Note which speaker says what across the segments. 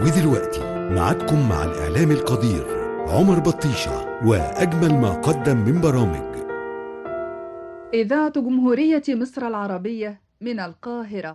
Speaker 1: ودلوقتي معادكم مع الإعلام القدير عمر بطيشة وأجمل ما قدم من برامج
Speaker 2: إذاعة جمهورية مصر العربية من القاهرة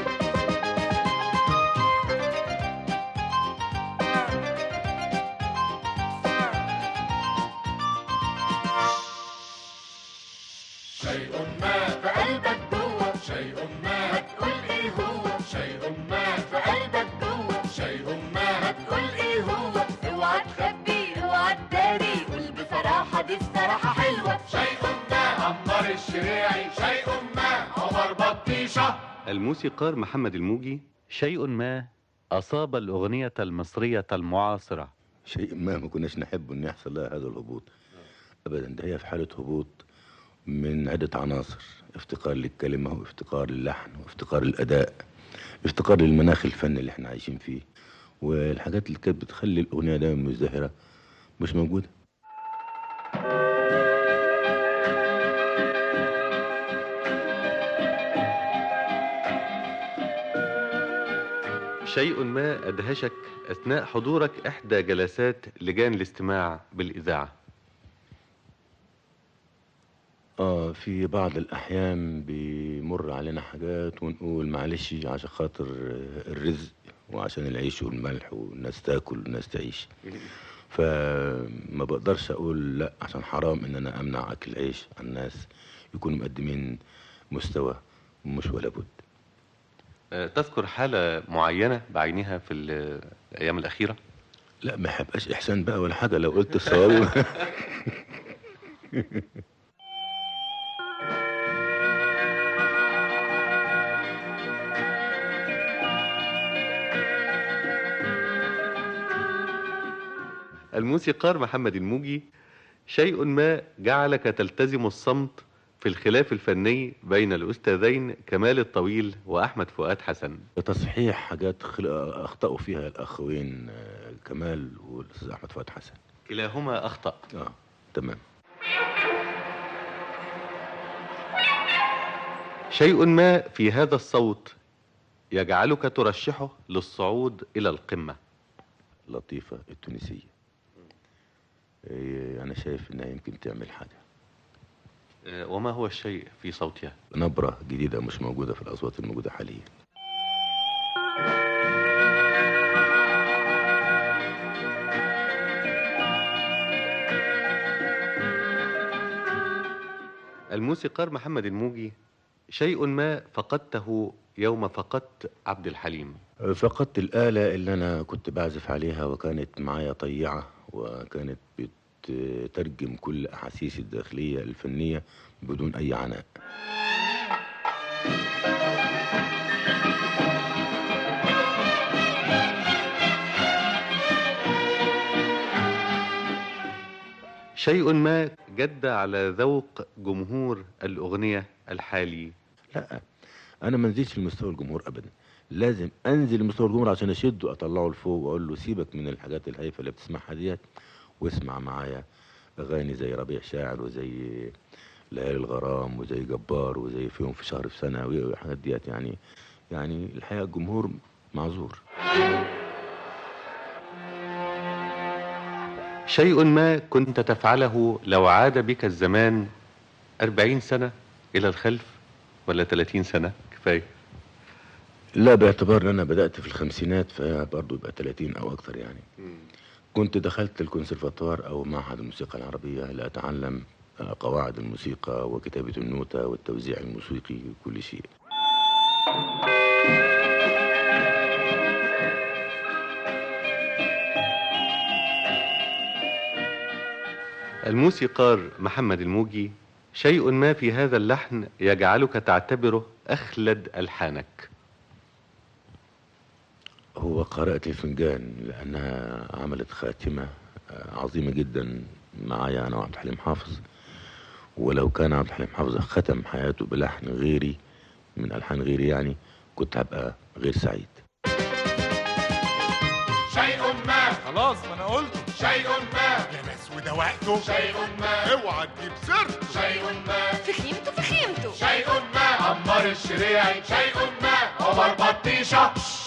Speaker 3: شيء ما في قلبك جوه شيء ما هتقول ايه هو شيء ما في قلبك جوه شيء ما هتقول ايه هو اوعى تخبي اوعى تداري قول بصراحه دي الصراحه حلوه شيء ما عمار الشريعي شيء ما عمر بطيشه
Speaker 4: الموسيقار محمد الموجي شيء ما أصاب الأغنية المصرية المعاصرة
Speaker 5: شيء ما ما كناش نحب ان يحصل لها هذا الهبوط ابدا ده هي في حاله هبوط من عده عناصر افتقار للكلمه وافتقار للحن وافتقار الاداء افتقار للمناخ الفني اللي احنا عايشين فيه والحاجات اللي كانت بتخلي الاغنيه دايما مزدهره مش موجوده
Speaker 4: شيء ما أدهشك أثناء حضورك إحدى جلسات لجان الاستماع بالإذاعة
Speaker 5: اه في بعض الاحيان بيمر علينا حاجات ونقول معلش عشان خاطر آه، الرزق وعشان العيش والملح والناس تاكل والناس تعيش فما بقدرش اقول لا عشان حرام ان انا امنع اكل العيش عن الناس يكونوا مقدمين مستوى مش ولا بد
Speaker 4: آه، تذكر حالة معينة بعينها في ال- الأيام الأخيرة
Speaker 5: لا ما يحبقاش احسان بقى ولا حاجه لو قلت الصواب
Speaker 4: الموسيقار محمد الموجي شيء ما جعلك تلتزم الصمت في الخلاف الفني بين الأستاذين كمال الطويل وأحمد فؤاد حسن
Speaker 5: تصحيح حاجات خل- اخطاوا فيها الاخوين آه، كمال والاستاذ احمد فؤاد حسن
Speaker 4: كلاهما أخطأ
Speaker 5: اه تمام
Speaker 4: شيء ما في هذا الصوت يجعلك ترشحه للصعود إلى القمة
Speaker 5: لطيفة التونسية إيه، أنا شايف إنها يمكن تعمل حاجة
Speaker 4: آه، وما هو الشيء في صوتها
Speaker 5: نبرة جديدة مش موجودة في الأصوات الموجودة حاليا
Speaker 4: الموسيقار محمد الموجي شيء ما فقدته يوم فقدت عبد الحليم
Speaker 5: فقدت الآلة اللي أنا كنت بعزف عليها وكانت معايا طيعة وكانت بتترجم كل أحاسيسي الداخلية الفنية بدون أي عناء
Speaker 4: شيء ما جد على ذوق جمهور الأغنية الحالي
Speaker 5: لا أنا ما نزلتش لمستوى الجمهور أبدا لازم أنزل لمستوى الجمهور عشان أشده وأطلعه لفوق وأقول له سيبك من الحاجات الهايفة اللي بتسمعها ديت واسمع معايا أغاني زي ربيع شاعر وزي ليالي الغرام وزي جبار وزي فيهم في شهر في سنة والحاجات ديت يعني يعني الحقيقة الجمهور معذور
Speaker 4: شيء ما كنت تفعله لو عاد بك الزمان أربعين سنة إلى الخلف ولا ثلاثين سنة كفاية
Speaker 5: لا باعتبار ان انا بدات في الخمسينات فبرضه يبقى 30 او اكتر يعني كنت دخلت الكونسرفاتوار او معهد الموسيقى العربيه لاتعلم آه، قواعد الموسيقى وكتابه النوتة والتوزيع الموسيقي وكل شيء
Speaker 4: الموسيقار محمد الموجي شيء ما في هذا اللحن يجعلك تعتبره أخلد ألحانك
Speaker 5: هو قارئة الفنجان لأنها عملت خاتمة آه، عظيمة جدا معايا أنا وعبد الحليم حافظ ولو كان عبد الحليم حافظ ختم حياته بلحن غيري من ألحان غيري يعني كنت هبقى غير سعيد
Speaker 3: شيء ما
Speaker 6: خلاص ما انا قلت
Speaker 3: شيء ما
Speaker 6: يا ناس وده وقته
Speaker 3: شيء ما
Speaker 6: اوعى تجيب سيرته
Speaker 3: شيء ما
Speaker 7: فخيمته فخيمته
Speaker 3: شيء ما عمار الشريعي شيء ما عمر بطيشة